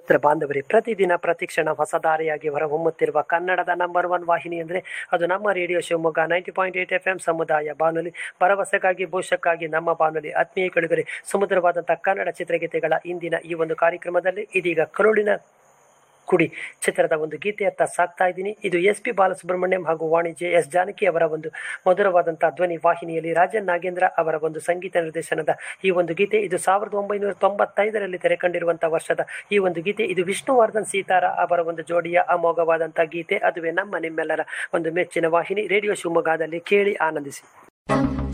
ಮಿತ್ರ ಬಾಂಧವರೇ ಪ್ರತಿದಿನ ಪ್ರತಿಕ್ಷಣ ಹೊಸ ದಾರಿಯಾಗಿ ಹೊರಹೊಮ್ಮುತ್ತಿರುವ ಕನ್ನಡದ ನಂಬರ್ ಒನ್ ವಾಹಿನಿ ಅಂದರೆ ಅದು ನಮ್ಮ radio Shivamogga ninety point eight F M ಸಮುದಾಯ ಬಾನುಲಿ ಭರವಸೆಗಾಗಿ ಭವಿಷ್ಯಕ್ಕಾಗಿ ನಮ್ಮ ಬಾನುಲಿ ಆತ್ಮೀಯ ಕೆಳಗರೆ ಸುಮಧುರವಾದಂಥ ಕನ್ನಡ ಚಿತ್ರಗೀತೆಗಳ ಇಂದಿನ ಈ ಒಂದು ಕಾರ್ಯಕ್ರಮದಲ್ಲಿ ಇದೀಗ ಕರುಳಿನ ಕುಡಿ ಚಿತ್ರದ ಒಂದು ಗೀತೆಯತ್ತ ಸಾಕ್ತಾ ಇದ್ದೀನಿ ಇದು ಎಸ್ ಪಿ ಬಾಲಸುಬ್ರಹ್ಮಣ್ಯಂ ಹಾಗೂ ವಾಣಿಜ್ಯ ಎಸ್ ಜಾನಕಿ ಅವರ ಒಂದು ಮಧುರವಾದಂಥ ಧ್ವನಿ ವಾಹಿನಿಯಲ್ಲಿ ರಾಜನ್ ನಾಗೇಂದ್ರ ಅವರ ಒಂದು ಸಂಗೀತ ನಿರ್ದೇಶನದ ಈ ಒಂದು ಗೀತೆ ಇದು ಸಾವಿರದ ಒಂಬೈನೂರ ತೊಂಬತ್ತೈದರಲ್ಲಿ ತೆರೆ ಕಂಡಿರುವಂಥ ವರ್ಷದ ಈ ಒಂದು ಗೀತೆ ಇದು ವಿಷ್ಣುವರ್ಧನ್ ಸೀತಾರ ಅವರ ಒಂದು ಜೋಡಿಯ ಅಮೋಘವಾದಂಥ ಗೀತೆ ಅದುವೇ ನಮ್ಮ ನಿಮ್ಮೆಲ್ಲರ ಒಂದು ಮೆಚ್ಚಿನ ವಾಹಿನಿ ರೇಡಿಯೋ ಶಿವಮೊಗ್ಗದಲ್ಲಿ ಕೇಳಿ ಆನಂದಿಸಿ